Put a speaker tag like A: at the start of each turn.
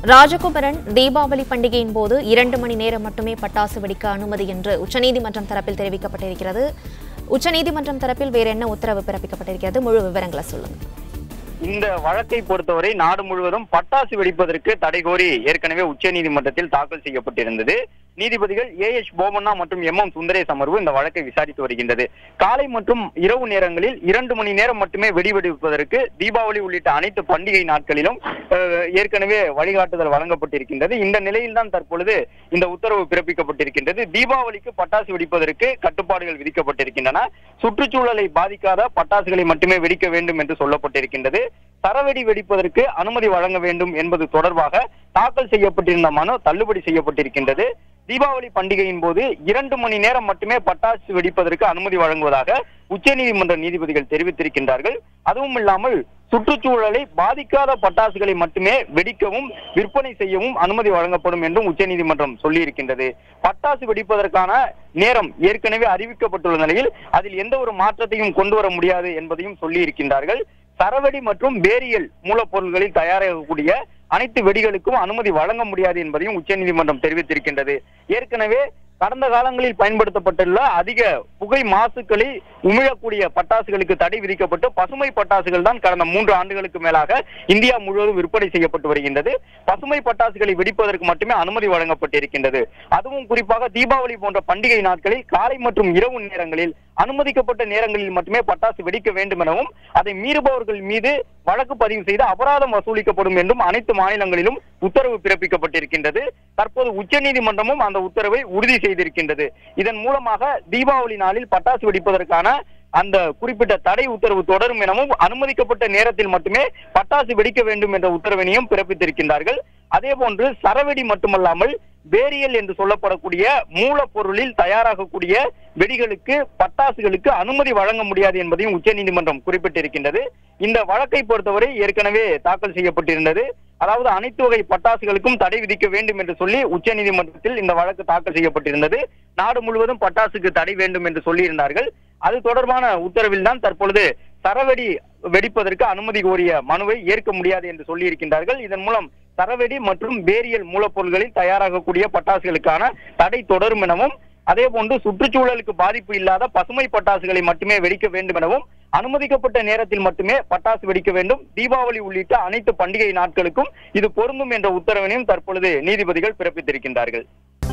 A: ராஜகுமரன் தீபாவளி பண்டிகையின் போது இரண்டு மணி நேரம் மட்டுமே பட்டாசு வெடிக்க அனுமதி என்று உச்சநீதிமன்றம் தரப்பில் தெரிவிக்கப்பட்டிருக்கிறது உச்சநீதிமன்றம் தரப்பில் வேற என்ன உத்தரவு பிறப்பிக்கப்பட்டிருக்கிறது முழு விவரங்களை சொல்லுங்க
B: இந்த வழக்கை பொறுத்தவரை நாடு முழுவதும் பட்டாசு வெடிப்பதற்கு தடை கோரி ஏற்கனவே உச்சநீதிமன்றத்தில் தாக்கல் செய்யப்பட்டிருந்தது நீதிபதிகள் ஏ எச் போமண்ணா மற்றும் எம் எம் சுந்தரேஸ் அமர்வு இந்த வழக்கை விசாரித்து வருகின்றது காலை மற்றும் இரவு நேரங்களில் இரண்டு மணி நேரம் மட்டுமே வெடி வெடிப்பதற்கு தீபாவளி உள்ளிட்ட அனைத்து பண்டிகை நாட்களிலும் அஹ், ஏற்கனவே வழிகாட்டுதல் வழங்கப்பட்டிருக்கின்றது இந்த நிலையில்தான் தற்பொழுது இந்த உத்தரவு பிறப்பிக்கப்பட்டிருக்கின்றது தீபாவளிக்கு பட்டாசு வெடிப்பதற்கு கட்டுப்பாடுகள் விதிக்கப்பட்டிருக்கின்றன சுற்றுச்சூழலை பாதிக்காத பட்டாசுகளை மட்டுமே வெடிக்க வேண்டும் என்று சொல்லப்பட்டிருக்கின்றது சரவெடி வெடிப்பதற்கு அனுமதி வழங்க வேண்டும் என்பது தொடர்பாக தாக்கல் செய்யப்பட்டிருந்த மனு தள்ளுபடி செய்யப்பட்டிருக்கின்றது தீபாவளி பண்டிகையின் போது இரண்டு மணி நேரம் மட்டுமே பட்டாசு வெடிப்பதற்கு அனுமதி வழங்குவதாக உச்சநீதிமன்ற நீதிபதிகள் தெரிவித்திருக்கின்றார்கள் அதுவும் இல்லாமல் சுற்றுச்சூழலை பாதிக்காத பட்டாசுகளை மட்டுமே வெடிக்கவும் விற்பனை செய்யவும் அனுமதி வழங்கப்படும் என்றும் உச்சநீதிமன்றம் சொல்லியிருக்கின்றது பட்டாசு வெடிப்பதற்கான நேரம் ஏற்கனவே அறிவிக்கப்பட்டுள்ள நிலையில் அதில் எந்த ஒரு மாற்றத்தையும் கொண்டு வர முடியாது என்பதையும் சொல்லியிருக்கின்றார்கள் சரவெடி மற்றும் வேரியல் மூலப்பொருள்களில் தயாராகக்கூடிய அனைத்து வெடிகளுக்கும் அனுமதி வழங்க முடியாது என்பதையும் உச்சநீதிமன்றம் தெரிவித்திருக்கின்றது ஏற்கனவே கடந்த காலங்களில் பயன்படுத்தப்பட்டுள்ள அதிக புகை மாசுக்களை உமிழக்கூடிய பட்டாசுகளுக்கு தடை விதிக்கப்பட்டு பசுமை பட்டாசுகள் தான் கடந்த மூன்று ஆண்டுகளுக்கு மேலாக இந்தியா முழுவதும் விற்பனை செய்யப்பட்டு வருகின்றது பசுமை பட்டாசுகளை வெடிப்பதற்கு மட்டுமே அனுமதி வழங்கப்பட்டிருக்கின்றது அதுவும் குறிப்பாக தீபாவளி போன்ற பண்டிகை நாட்களில் காலை மற்றும் இரவு நேரங்களில் அனுமதிக்கப்பட்ட நேரங்களில் மட்டுமே பட்டாசு வெடிக்க வேண்டும் எனவும் அதை மீறுபவர்கள் மீது வழக்கு பதிவு செய்து அபராதம் வசூலிக்கப்படும் என்றும் அனைத்து மாநிலங்களிலும் உத்தரவு பிறப்பிக்கப்பட்டிருக்கின்றது தற்போது உச்சநீதிமன்றமும் அந்த உத்தரவை உறுதி செய்திருக்கின்றது இதன் மூலமாக தீபாவளி நாளில் பட்டாசு வெடிப்பதற்கான அந்த குறிப்பிட்ட தடை உத்தரவு தொடரும் எனவும் அனுமதிக்கப்பட்ட நேரத்தில் மட்டுமே பட்டாசு வெடிக்க வேண்டும் என்ற உத்தரவினையும் பிறப்பித்திருக்கின்றார்கள் அதே போன்று சரவெடி மட்டுமல்லாமல் வேரியல் என்று சொல்லப்படக்கூடிய மூலப்பொருளில் தயாராகக்கூடிய வெடிகளுக்கு பட்டாசுகளுக்கு அனுமதி வழங்க முடியாது என்பதையும் உச்சநீதிமன்றம் குறிப்பிட்டிருக்கின்றது இந்த வழக்கை பொறுத்தவரை ஏற்கனவே தாக்கல் செய்யப்பட்டிருந்தது அதாவது அனைத்து வகை பட்டாசுகளுக்கும் தடை விதிக்க வேண்டும் என்று சொல்லி உச்சநீதிமன்றத்தில் இந்த வழக்கு தாக்கல் செய்யப்பட்டிருந்தது நாடு முழுவதும் பட்டாசுக்கு தடை வேண்டும் என்று சொல்லியிருந்தார்கள் அது தொடர்பான உத்தரவில் தான் தற்பொழுது சரவெடி வெடிப்பதற்கு அனுமதி கோரிய மனுவை ஏற்க முடியாது என்று சொல்லியிருக்கின்றார்கள் இதன் மூலம் சரவெடி மற்றும் வேரியல் மூலப்பொருட்களில் தயாராகக்கூடிய பட்டாசுகளுக்கான தடை தொடரும் எனவும் அதே போன்று சுற்றுச்சூழலுக்கு பாதிப்பு இல்லாத பசுமை பட்டாசுகளை மட்டுமே வெடிக்க வேண்டும் எனவும் அனுமதிக்கப்பட்ட நேரத்தில் மட்டுமே பட்டாசு வெடிக்க வேண்டும் தீபாவளி உள்ளிட்ட அனைத்து பண்டிகை நாட்களுக்கும் இது பொருந்தும் என்ற உத்தரவினையும் தற்பொழுது நீதிபதிகள் பிறப்பித்திருக்கின்றார்கள்